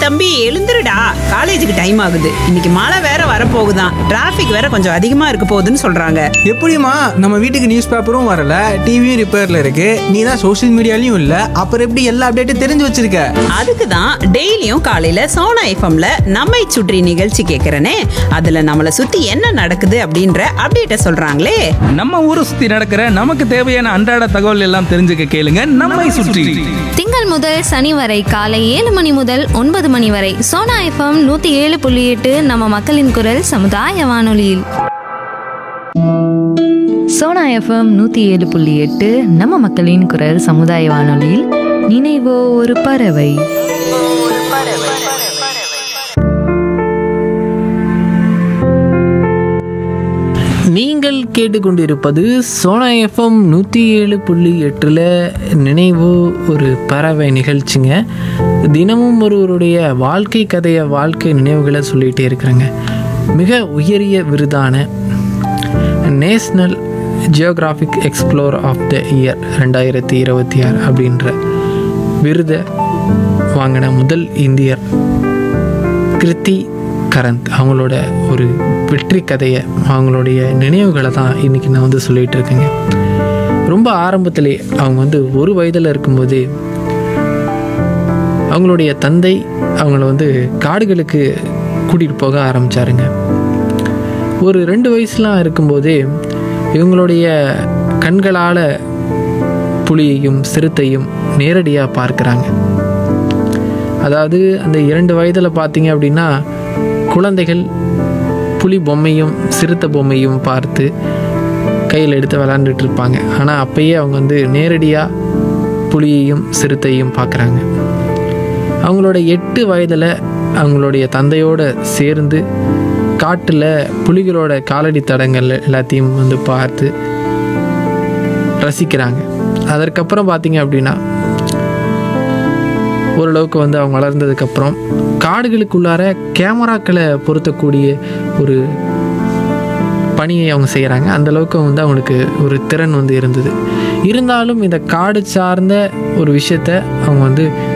தம்பி எழுந்துருடா காலேஜுக்கு டைம் ஆகுது இன்னைக்கு மழை வேற வரப்போகுதான் டிராஃபிக் வேற கொஞ்சம் அதிகமா இருக்க போகுதுன்னு சொல்றாங்க எப்படிம்மா நம்ம வீட்டுக்கு நியூஸ் பேப்பரும் வரல டிவியும் ரிப்பேர்ல இருக்கு நீ தான் சோஷியல் மீடியாலையும் இல்ல அப்புறம் எப்படி எல்லா அப்டேட்டும் தெரிஞ்சு வச்சிருக்க அதுக்கு தான் டெய்லியும் காலையில சோனா எஃப்எம்ல நம்மை சுற்றி நிகழ்ச்சி கேட்கறனே அதுல நம்மளை சுத்தி என்ன நடக்குது அப்படின்ற அப்டேட்ட சொல்றாங்களே நம்ம ஊரை சுத்தி நடக்கிற நமக்கு தேவையான அன்றாட தகவல் எல்லாம் தெரிஞ்சுக்க கேளுங்க நம்மை சுற்றி திங்கள் முதல் சனி வரை காலை ஏழு மணி முதல் ஒன்பது மணி வரை சோனா எஃப்எம் நூத்தி ஏழு புள்ளி எட்டு நம்ம மக்களின் குரல் சமுதாய வானொலியில் சோனா எஃப்எம் நூற்றி ஏழு புள்ளி எட்டு நம்ம மக்களின் குரல் சமுதாய வானொலியில் நினைவோ ஒரு பறவை நீங்கள் கேட்டுக்கொண்டிருப்பது சோனா எஃப்எம் நூற்றி ஏழு புள்ளி எட்டில் நினைவு ஒரு பறவை நிகழ்ச்சிங்க தினமும் ஒருவருடைய வாழ்க்கை கதையை வாழ்க்கை நினைவுகளை சொல்லிகிட்டே இருக்கிறேங்க மிக உயரிய விருதான National Geographic explorer of the year ரெண்டாயிரத்தி இருபத்தி ஆறு அப்படின்ற விருதை வாங்கின முதல் இந்தியர் கிருத்தி கரந்த் அவங்களோட ஒரு வெற்றி கதையை அவங்களுடைய நினைவுகளை தான் இன்றைக்கி நான் வந்து சொல்லிகிட்டு இருக்கேங்க ரொம்ப ஆரம்பத்திலே அவங்க வந்து ஒரு வயதில் இருக்கும்போதே அவங்களுடைய தந்தை அவங்கள வந்து காடுகளுக்கு கூட்டிகிட்டு போக ஆரம்பித்தாருங்க ஒரு ரெண்டு வயசுலாம் இருக்கும்போதே இவங்களுடைய கண்களால் புலியையும் சிறுத்தையும் நேரடியாக பார்க்குறாங்க அதாவது அந்த இரண்டு வயதில் பார்த்தீங்க அப்படின்னா குழந்தைகள் புலி பொம்மையும் சிறுத்தை பொம்மையும் பார்த்து கையில் எடுத்து விளாண்டுட்டு இருப்பாங்க ஆனால் அப்பயே அவங்க வந்து நேரடியாக புலியையும் சிறுத்தையும் பார்க்குறாங்க அவங்களோட எட்டு வயதில் அவங்களுடைய தந்தையோடு சேர்ந்து காட்டில் புலிகளோட காலடி தடங்கள் எல்லாத்தையும் வந்து பார்த்து ரசிக்கிறாங்க அதற்கப்புறம் பார்த்தீங்க அப்படின்னா ஓரளவுக்கு வந்து அவங்க வளர்ந்ததுக்கப்புறம் காடுகளுக்குள்ளார கேமராக்களை பொருத்தக்கூடிய ஒரு பணியை அவங்க செய்கிறாங்க அந்தளவுக்கு வந்து அவங்களுக்கு ஒரு திறன் வந்து இருந்தது இருந்தாலும் இந்த காடு சார்ந்த ஒரு விஷயத்த அவங்க வந்து